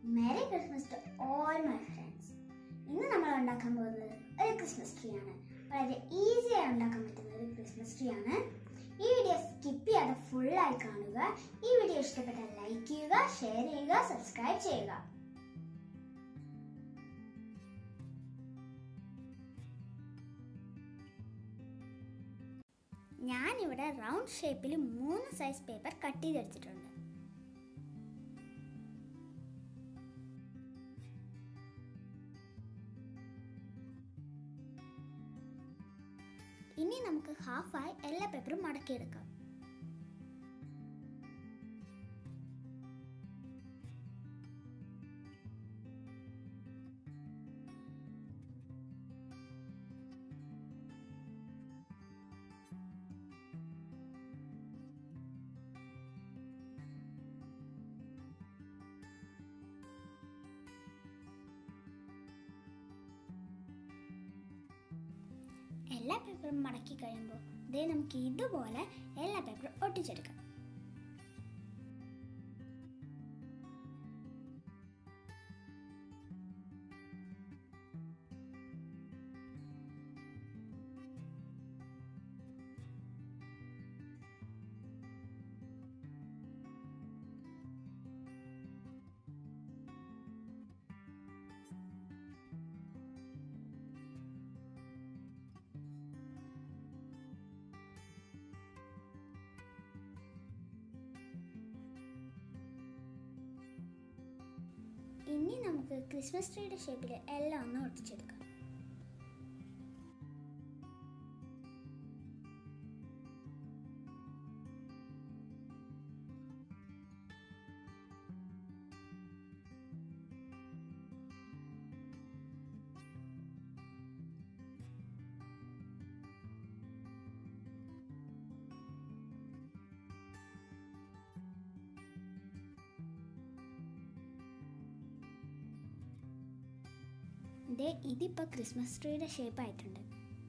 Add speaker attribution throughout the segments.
Speaker 1: Maria Christmas to all my friends ഇന്ന് നമ്മൾ ഉണ്ടാക്കാൻ പോകുന്നത് ഒരു ക്രിസ്മസ് ട്രീ ആണ് വളരെ ഈസിയായി ഉണ്ടാക്കാൻ പറ്റുന്ന ഒരു ക്രിസ്മസ് ട്രീ ആണ് ഈ വീഡിയോ സ്കിപ്പ് ചെയ്യാതെ ഫുള്ളായി കാണുക ഈ വീഡിയോ ഇഷ്ടപ്പെട്ടാൽ ലൈക്ക് ചെയ്യുക ഷെയർ ചെയ്യുക സബ്സ്ക്രൈബ് ചെയ്യുക ഞാനിവിടെ റൗണ്ട് ഷേപ്പിൽ മൂന്ന് സൈസ് പേപ്പർ കട്ട് ചെയ്തെടുത്തിട്ടുണ്ട് ഇനി നമുക്ക് ഹാഫായി എല്ലാ പേപ്പറും മടക്കിയെടുക്കാം എല്ലാ പേപ്പറും മടക്കി കഴിയുമ്പോൾ ഇതേ നമുക്ക് ഇതുപോലെ എല്ലാ പേപ്പറും ഒട്ടിച്ചെടുക്കാം ഇനി നമുക്ക് ക്രിസ്മസ് ട്രീയുടെ ഷേപ്പിൽ എല്ലാം ഒന്ന് ഒട്ടിച്ചെടുക്കാം ദേ ഇതിപ്പോൾ ക്രിസ്മസ് ട്രീയുടെ ഷേപ്പ് ആയിട്ടുണ്ട്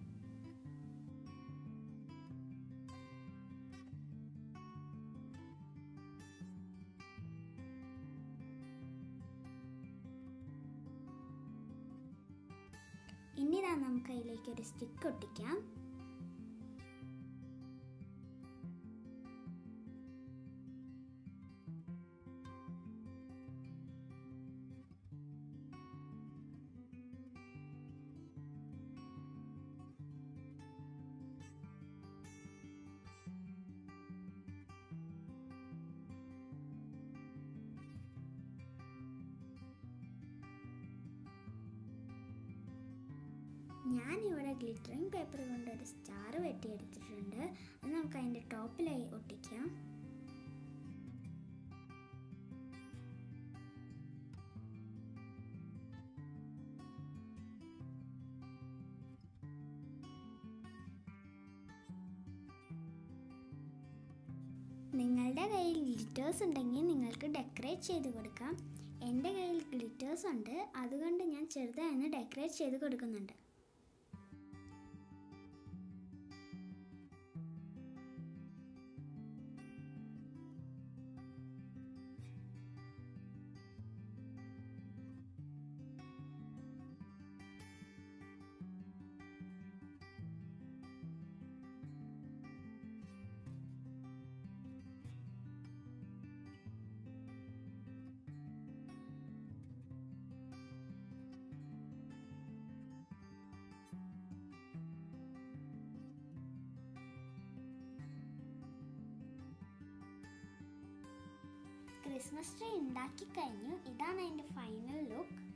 Speaker 1: ഇനി നമുക്ക് അതിലേക്ക് ഒരു സ്റ്റിക്ക് ഒട്ടിക്കാം ഞാനിവിടെ ഗ്ലിറ്ററിങ് പേപ്പർ കൊണ്ട് ഒരു സ്റ്റാർ വെട്ടിയെടുത്തിട്ടുണ്ട് അത് നമുക്ക് അതിൻ്റെ ടോപ്പിലായി ഒട്ടിക്കാം നിങ്ങളുടെ കയ്യിൽ ഗ്ലിറ്റേഴ്സ് ഉണ്ടെങ്കിൽ നിങ്ങൾക്ക് ഡെക്കറേറ്റ് ചെയ്ത് കൊടുക്കാം എൻ്റെ കയ്യിൽ ഗ്ലിറ്റേഴ്സ് ഉണ്ട് അതുകൊണ്ട് ഞാൻ ചെറുതായി ഡെക്കറേറ്റ് ചെയ്ത് കൊടുക്കുന്നുണ്ട് ക്രിസ്മസ് ട്രീ ഉണ്ടാക്കി കഴിഞ്ഞു ഇതാണ് അതിൻ്റെ ഫൈനൽ ലുക്ക്